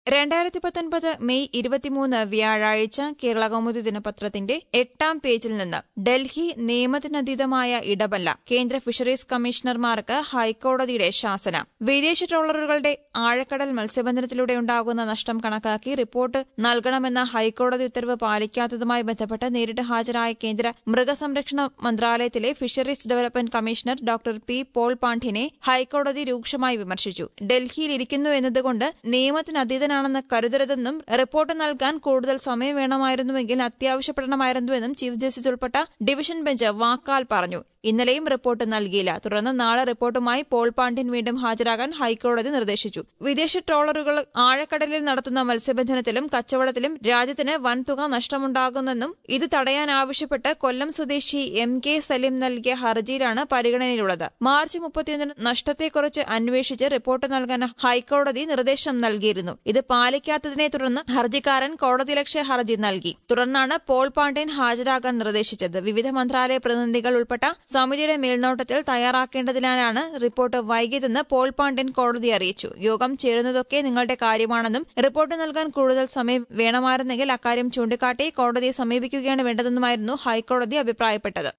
രണ്ടായിരത്തി പത്തൊൻപത് മെയ് ഇരുപത്തിമൂന്ന് വ്യാഴാഴ്ച കേരള കൗമുദി ദിനപത്രത്തിന്റെ എട്ടാം പേജിൽ നിന്ന് ഡൽഹി നിയമത്തിനതീതമായ ഇടപല്ല കേന്ദ്ര ഫിഷറീസ് കമ്മീഷണർമാർക്ക് ഹൈക്കോടതിയുടെ ശാസന വിദേശ ട്രോളറുകളുടെ ആഴക്കടൽ മത്സ്യബന്ധനത്തിലൂടെ ഉണ്ടാകുന്ന നഷ്ടം കണക്കാക്കി റിപ്പോർട്ട് നൽകണമെന്ന ഹൈക്കോടതി ഉത്തരവ് പാലിക്കാത്തതുമായി ബന്ധപ്പെട്ട് നേരിട്ട് ഹാജരായ കേന്ദ്ര മൃഗസംരക്ഷണ മന്ത്രാലയത്തിലെ fisheries development commissioner doctor P Paul പാണ്ഡ്യനെ ഹൈക്കോടതി രൂക്ഷമായി വിമർശിച്ചു ഡൽഹിയിൽ ഇരിക്കുന്നു എന്നതുകൊണ്ട് നിയമത്തിനതീതനാണെന്ന് കരുതരുതെന്നും റിപ്പോർട്ട് നൽകാൻ കൂടുതൽ സമയം വേണമായിരുന്നുവെങ്കിൽ അത്യാവശ്യപ്പെടണമായിരുന്നുവെന്നും ചീഫ് ജസ്റ്റിസ് ഉൾപ്പെട്ട ഡിവിഷൻ ബെഞ്ച് വാക്കാൽ പറഞ്ഞു ഇന്നലെയും റിപ്പോർട്ട് നൽകിയില്ല തുടർന്ന് നാളെ റിപ്പോർട്ടുമായി പോൾ പാണ്ഡ്യൻ വീണ്ടും ഹാജരാകാൻ ഹൈക്കോടതി നിർദ്ദേശിച്ചു വിദേശ ട്രോളറുകൾ ആഴക്കടലിൽ നടത്തുന്ന മത്സ്യബന്ധനത്തിലും കച്ചവടത്തിലും രാജ്യത്തിന് വൻതുക നഷ്ടമുണ്ടാകുന്നെന്നും ഇത് തടയാനാവശ്യപ്പെട്ട് കൊല്ലം സ്വദേശി എം കെ സലീം നൽകിയ ഹർജിയിലാണ് പരിഗണനയിലുള്ളത് മാർച്ച് മുപ്പത്തിയൊന്നിന് നഷ്ടത്തെക്കുറിച്ച് അന്വേഷിച്ച് റിപ്പോർട്ട് നൽകാൻ ഹൈക്കോടതി നിർദ്ദേശം നൽകിയിരുന്നു ഇത് പാലിക്കാത്തതിനെ തുടർന്ന് ഹർജിക്കാരൻ കോടതിയലക്ഷ്യ ഹർജി നൽകി തുടർന്നാണ് പോൾ പാണ്ഡ്യൻ ഹാജരാകാൻ നിർദ്ദേശിച്ചത് വിവിധ മന്ത്രാലയ പ്രതിനിധികൾ ഉൾപ്പെട്ട സമിതിയുടെ മേൽനോട്ടത്തിൽ തയ്യാറാക്കേണ്ടതിനാലാണ് റിപ്പോർട്ട് വൈകിയതെന്ന് പോൾ പാണ്ഡ്യൻ കോടതിയെ അറിയിച്ചു യോഗം ചേരുന്നതൊക്കെ നിങ്ങളുടെ കാര്യമാണെന്നും റിപ്പോർട്ട് നൽകാൻ കൂടുതൽ സമയം വേണമായിരുന്നെങ്കിൽ അക്കാര്യം ചൂണ്ടിക്കാട്ടി കോടതിയെ സമീപിക്കുകയാണ് വേണ്ടതെന്നുമായിരുന്നു ഹൈക്കോടതി അഭിപ്രായപ്പെട്ടത്